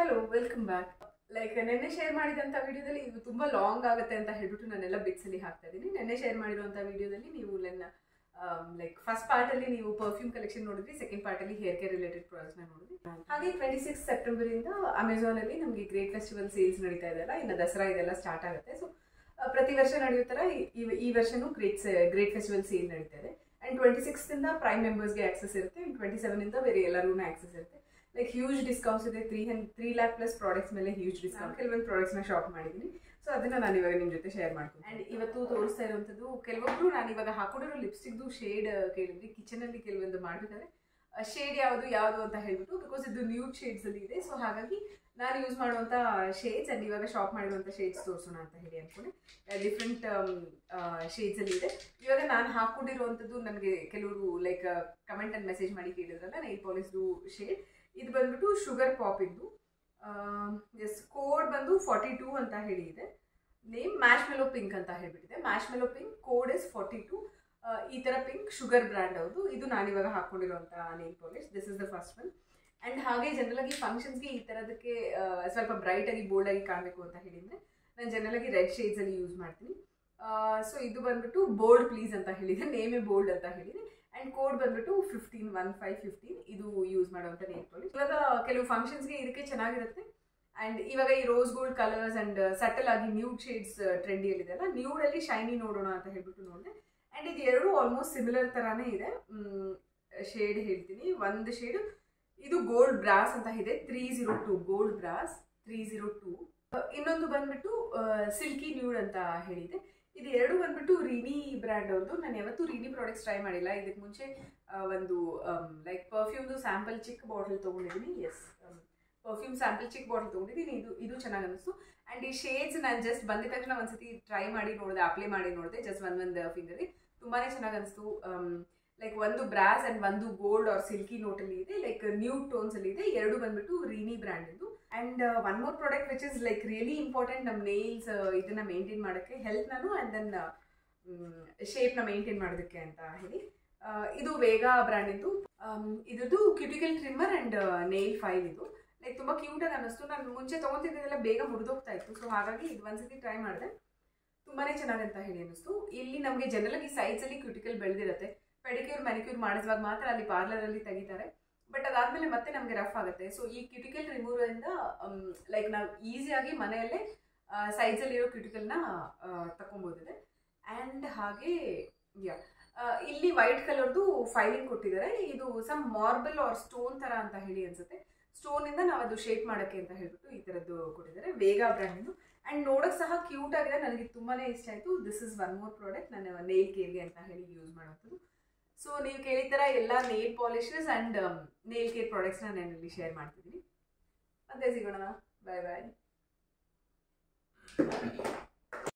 hello welcome back like ನೆನ್ನೆ share ಮಾಡಿದಂಥ ವಿಡಿಯೋದಲ್ಲಿ ಇದು ತುಂಬ ಲಾಂಗ್ ಆಗುತ್ತೆ ಅಂತ ಹೇಳ್ಬಿಟ್ಟು ನಾನೆಲ್ಲ ಬಿಟ್ಸಲ್ಲಿ ಹಾಕ್ತಾ ಇದ್ದೀನಿ ನೆನ್ನೆ ಶೇರ್ ಮಾಡಿರುವಂಥ ವಿಡಿಯೋದಲ್ಲಿ ನೀವು ನನ್ನ ಲೈಕ್ ಫಸ್ಟ್ ಪಾರ್ಟಲ್ಲಿ ನೀವು ಪರ್ಫ್ಯೂಮ್ ಕಲೆಕ್ಷನ್ ನೋಡಿದ್ರಿ ಸೆಕೆಂಡ್ ಪಾರ್ಟಲ್ಲಿ ಹೇರ್ ಕೇರ್ ರಿಲೇಟೆಡ್ ಪ್ರಾಡಕ್ಟ್ಸ್ನ ನೋಡಿದ್ರಿ ಹಾಗೆ ಟ್ವೆಂಟಿ ಸಿಕ್ಸ್ ಸೆಪ್ಟೆಂಬರಿಂದ ಅಮೆಝಾನಲ್ಲಿ ನಮಗೆ ಗ್ರೇಟ್ ಫೆಸ್ಟಿವಲ್ ಸೇಲ್ಸ್ ನಡೀತಾ ಇದೆಯಲ್ಲ ಇನ್ನು ದಸರಾ ಇದೆಲ್ಲ ಸ್ಟಾರ್ಟ್ ಆಗುತ್ತೆ ಸೊ ಪ್ರತಿ ವರ್ಷ ನಡೆಯೋ ಥರ ಈ- ಈ ವರ್ಷನೂ ಗ್ರೇಟ್ ಗ್ರೇಟ್ ಫೆಸ್ಟಿವಲ್ ಸೇಲ್ ನಡೀತಾ ಇದೆ ಆ್ಯಂಡ್ ಟ್ವೆಂಟಿ ಸಿಕ್ಸ್ತಿಂದ ಪ್ರೈಮ್ ಮೆಂಬರ್ಸ್ಗೆ ಆಕ್ಸೆಸ್ ಇರುತ್ತೆ ಆ್ಯಂಡ್ ಟ್ವೆಂಟಿ ಸೆವೆನಿಂದ ಬೇರೆ ಎಲ್ಲರೂ ಆಕ್ಸೆಸ್ ಇರುತ್ತೆ ಲೈಕ್ ಹ್ಯೂಜ್ ಡಿಸ್ಕೌಂಟ್ಸ್ ಇದೆ ತ್ರೀ ಹನ್ ತ್ರೀ ಲ್ಯಾಕ್ ಪ್ಲಸ್ ಪ್ರಾಡಕ್ಟ್ಸ್ ಮೇಲೆ ಹ್ಯೂಜ್ ಡಿಸ್ಕೌಂಟ್ ಕೆಲವೊಂದು ಪ್ರಾಡಕ್ಟ್ಸ್ನ ಶಾಪ್ ಮಾಡಿದ್ದೀನಿ ಸೊ ಅದನ್ನ ನಾನು ಇವಾಗ ನಿಮ್ಮ ಜೊತೆ ಶೇರ್ ಮಾಡ್ತೀನಿ ಆ್ಯಂಡ್ ಇವತ್ತು ತೋರಿಸ್ತಾ ಇರುವಂಥದ್ದು ಕೆಲವೊಬ್ರು ನಾನು ಇವಾಗ ಹಾಕೊಂಡಿರೋ ಲಿಪ್ಸ್ಟಿಕ್ದು ಶೇಡ್ ಕೇಳಿದ್ರಿ ಕಿಚನಲ್ಲಿ ಕೆಲವೊಂದು ಮಾಡಬೇಕಾದ್ರೆ ಶೇಡ್ ಯಾವುದು ಯಾವುದು ಅಂತ ಹೇಳ್ಬಿಟ್ಟು ಬಿಕಾಸ್ ಇದು ನ್ಯೂಡ್ ಶೇಡ್ಸ್ ಅಲ್ಲಿ ಇದೆ ಸೊ ಹಾಗಾಗಿ ನಾನು ಯೂಸ್ ಮಾಡುವಂಥ ಶೇಡ್ಸ್ ಆ್ಯಂಡ್ ಇವಾಗ ಶಾಪ್ ಮಾಡಿರುವಂಥ ಶೇಡ್ಸ್ ತೋರಿಸೋಣ ಅಂತ ಹೇಳಿ ಅನ್ಕೊಂಡೆ ಡಿಫ್ರೆಂಟ್ ಶೇಡ್ಸ್ ಅಲ್ಲಿ ಇದೆ ಇವಾಗ ನಾನು ಹಾಕೊಂಡಿರುವಂಥದ್ದು ನನಗೆ ಕೆಲವರು ಲೈಕ್ ಕಮೆಂಟ್ ಅಂಡ್ ಮೆಸೇಜ್ ಮಾಡಿ ಕೇಳಿದ್ರಲ್ಲ ನೈಲ್ ಪಾಲಿಸ್ದು ಶೇಡ್ ಇದು ಬಂದ್ಬಿಟ್ಟು ಶುಗರ್ ಪಾಪ್ ಇದ್ದು ಎಸ್ ಕೋಡ್ ಬಂದು ಫಾರ್ಟಿ ಟೂ ಅಂತ ಹೇಳಿ ಇದೆ ನೇಮ್ ಮ್ಯಾಶ್ ಮೆಲೋ ಪಿಂಕ್ ಅಂತ ಹೇಳ್ಬಿಟ್ಟಿದೆ marshmallow pink code is forty two ಈ ಥರ ಪಿಂಕ್ ಶುಗರ್ ಬ್ರ್ಯಾಂಡ್ ಅವ್ರದ್ದು ಇದು ನಾನಿವಾಗ ಹಾಕೊಂಡಿರುವಂಥ nail polish this is the first one and ಹಾಗೆ ಜನರಲಾಗಿ ಫಂಕ್ಷನ್ಸ್ಗೆ ಈ ಥರದಕ್ಕೆ ಆ, ಸ್ವಲ್ಪ ಬ್ರೈಟಾಗಿ ಬೋಲ್ಡಾಗಿ ಕಾಣಬೇಕು ಅಂತ ಹೇಳಿದರೆ ನಾನು ಜನರಲಾಗಿ ರೆಡ್ ಶೇಡ್ಸಲ್ಲಿ ಯೂಸ್ ಮಾಡ್ತೀನಿ ಸೊ ಇದು ಬಂದ್ಬಿಟ್ಟು ಬೋಲ್ಡ್ ಪ್ಲೀಸ್ ಅಂತ ಹೇಳಿದೆ ನೇಮೇ ಬೋಲ್ಡ್ ಅಂತ ಹೇಳಿದೆ ಆ್ಯಂಡ್ ಕೋಡ್ ಬಂದ್ಬಿಟ್ಟು ಫಿಫ್ಟೀನ್ ಒನ್ ಫೈವ್ ಫಿಫ್ಟೀನ್ ಇದು ಯೂಸ್ ಮಾಡುವಂಥ ನೇಲ್ ಪಾಲಿಶ್ ಇವಾಗ ಕೆಲವು ಫಂಕ್ಷನ್ಸ್ಗೆ ಇದಕ್ಕೆ ಚೆನ್ನಾಗಿರುತ್ತೆ ಆ್ಯಂಡ್ ಇವಾಗ ಈ rose gold colours and subtle ಆಗಿ ನ್ಯೂಡ್ ಶೇಡ್ಸ್ ಟ್ರೆಂಡಿಯಲ್ಲಿದೆ ಅಲ್ಲ ನ್ಯೂಡಲ್ಲಿ ಶೈನಿ ನೋಡೋಣ ಅಂತ ಹೇಳ್ಬಿಟ್ಟು ನೋಡಿದೆ ಆ್ಯಂಡ್ ಇದು ಎರಡು ಆಲ್ಮೋಸ್ಟ್ ಸಿಮಿಲರ್ ಥರಾನೇ ಇದೆ ಶೇಡ್ ಹೇಳ್ತೀನಿ ಒಂದು ಶೇಡ್ ಇದು ಗೋಲ್ಡ್ ಬ್ರಾಸ್ ಅಂತ ಇದೆ three zero two gold brass three zero two ಇನ್ನೊಂದು ಬಂದ್ಬಿಟ್ಟು ಸಿಲ್ಕಿ ನ್ಯೂಡ್ ಅಂತ ಹೇಳಿದೆ ಇದು ಎರಡು ಬಂದ್ಬಿಟ್ಟು ರಿನಿ ಬ್ರ್ಯಾಂಡ್ ಅವ್ರದ್ದು ನಾನು ಯಾವತ್ತೂ ರಿನಿ ಪ್ರಾಡಕ್ಟ್ಸ್ ಟ್ರೈ ಮಾಡಿಲ್ಲ ಇದಕ್ಕೆ ಮುಂಚೆ ಆ, ಒಂದು ಲೈಕ್ ಪರ್ಫ್ಯೂಮ್ದು ಸ್ಯಾಂಪಲ್ ಚಿಕ್ಕ ಬಾಟಲ್ ತೊಗೊಂಡಿದ್ದೀನಿ ಎಸ್ ಪರ್ಫ್ಯೂಮ್ ಸ್ಯಾಂಪಲ್ ಚಿಕ್ಕ ಬಾಟಲ್ ತೊಗೊಂಡಿದ್ದೀನಿ ಇದು ಇದು ಚೆನ್ನಾಗಿ ಅನಿಸ್ತು ಆ್ಯಂಡ್ ಈ ಶೇಡ್ಸ್ ನಾನು ಜಸ್ಟ್ ಬಂದಿದ ತಕ್ಷಣ ಒಂದ್ಸತಿ ಟ್ರೈ ಮಾಡಿ ನೋಡಿದೆ ಅಪ್ಲೈ ಮಾಡಿ ನೋಡಿದೆ ಜಸ್ಟ್ ಒಂದು ಒಂದು ಫಿಂಗರ್ ತುಂಬಾ ಚೆನ್ನಾಗಿ ಅನಿಸ್ತು ಲೈಕ್ ಒಂದು ಬ್ರಾಸ್ ಆ್ಯಂಡ್ ಒಂದು ಗೋಲ್ಡ್ ಆರ್ ಸಿಲ್ಕಿ ನೋಟಲ್ಲಿ ಇದೆ ಲೈಕ್ ನ್ಯೂ ಟೋನ್ಸ್ ಅಲ್ಲಿ ಇದೆ ಎರಡು ಬಂದ್ಬಿಟ್ಟು ರೀನಿ ಬ್ರ್ಯಾಂಡ್ ಇದು and one more product which is like really important ನಮ್ಮ ನೇಲ್ಸ್ ಇದನ್ನ ಮೇಂಟೈನ್ ಮಾಡೋಕ್ಕೆ ಹೆಲ್ತ್ ನಾನು ಆ್ಯಂಡ್ ದೆನ್ ಶೇಪ್ನ ಮೇಂಟೈನ್ ಮಾಡೋದಕ್ಕೆ ಅಂತ ಹೇಳಿ ಆ, ಇದು ವೇಗಾ ಬ್ರ್ಯಾಂಡಿಂದು ಇದ್ರದ್ದು cuticle trimmer and nail file ಇದು ಲೈಕ್ ತುಂಬ ಕ್ಯೂಟಾಗಿ ಅನ್ನಿಸ್ತು ನಾನು ಮುಂಚೆ ತೊಗೊತಿದ್ದೆಲ್ಲ ಬೇಗ ಮುರಿದೋಗ್ತಾ ಇತ್ತು ಸೊ ಹಾಗಾಗಿ ಇದು ಒಂದ್ಸತಿ ಟ್ರೈ ಮಾಡಿದೆ ತುಂಬಾ ಚೆನ್ನಾಗಿ ಅಂತ ಹೇಳಿ ಅನ್ನಿಸ್ತು ಇಲ್ಲಿ ನಮಗೆ ಜನರಲಾಗಿ ಸೈಡ್ಸಲ್ಲಿ ಕ್ಯೂಟಿಕಲ್ ಬೆಳೆದಿರುತ್ತೆ ಪೆಡಿಕ್ಯೂರ್ ಮ್ಯಾನಿಕ್ಯೂರ್ ಮಾಡಿಸುವಾಗ ಮಾತ್ರ ಅಲ್ಲಿ ಪಾರ್ಲರಲ್ಲಿ ತೆಗಿತಾರೆ ಬಟ್ ಅದಾದಮೇಲೆ ಮತ್ತೆ ನಮಗೆ ರಫ್ ಆಗುತ್ತೆ ಸೊ ಈ ಕ್ಯೂಟಿಕಲ್ ರಿಮೂವರಿಂದ ಲೈಕ್ ನಾವು ಈಸಿಯಾಗಿ ಮನೆಯಲ್ಲೇ ಸೈಡ್ಸಲ್ಲಿರೋ ಕ್ಯೂಟಿಕಲ್ನ ತಗೊಬೋದಿದೆ ಆ್ಯಂಡ್ ಹಾಗೆ ಯಾ ಇಲ್ಲಿ ವೈಟ್ ಕಲರ್ದು ಫೈಲಿಂಗ್ ಕೊಟ್ಟಿದ್ದಾರೆ ಇದು ಸಮ್ ಮಾರ್ಬಲ್ ಆರ್ ಸ್ಟೋನ್ ಥರ ಅಂತ ಹೇಳಿ ಅನ್ಸುತ್ತೆ ಸ್ಟೋನಿಂದ ನಾವು ಅದು ಶೇಪ್ ಮಾಡೋಕ್ಕೆ ಅಂತ ಹೇಳ್ಬಿಟ್ಟು ಈ ಥರದ್ದು ಕೊಟ್ಟಿದ್ದಾರೆ ವೇಗಾ ಬ್ರ್ಯಾಂಡಿಂದು ಆ್ಯಂಡ್ ನೋಡೋಕೆ ಸಹ ಕ್ಯೂಟ್ ಆಗಿದೆ ನನಗೆ ತುಂಬಾ ಇಷ್ಟ ಆಯಿತು this is one more product ನಾನು ನೇಲ್ ಕೇರ್ಗೆ ಅಂತ ಹೇಳಿ ಯೂಸ್ ಮಾಡುವಂಥದ್ದು ಸೊ ನೀವು ಕೇಳಿದ ಥರ ಎಲ್ಲ nail polishes and nail care ಪ್ರಾಡಕ್ಟ್ಸ್ನ ನಾನು ಇಲ್ಲಿ ಶೇರ್ ಮಾಡ್ತಿದ್ದೀನಿ ಮತ್ತೆ ಸಿಗೋಣ ಬಾಯ್ ಬಾಯ್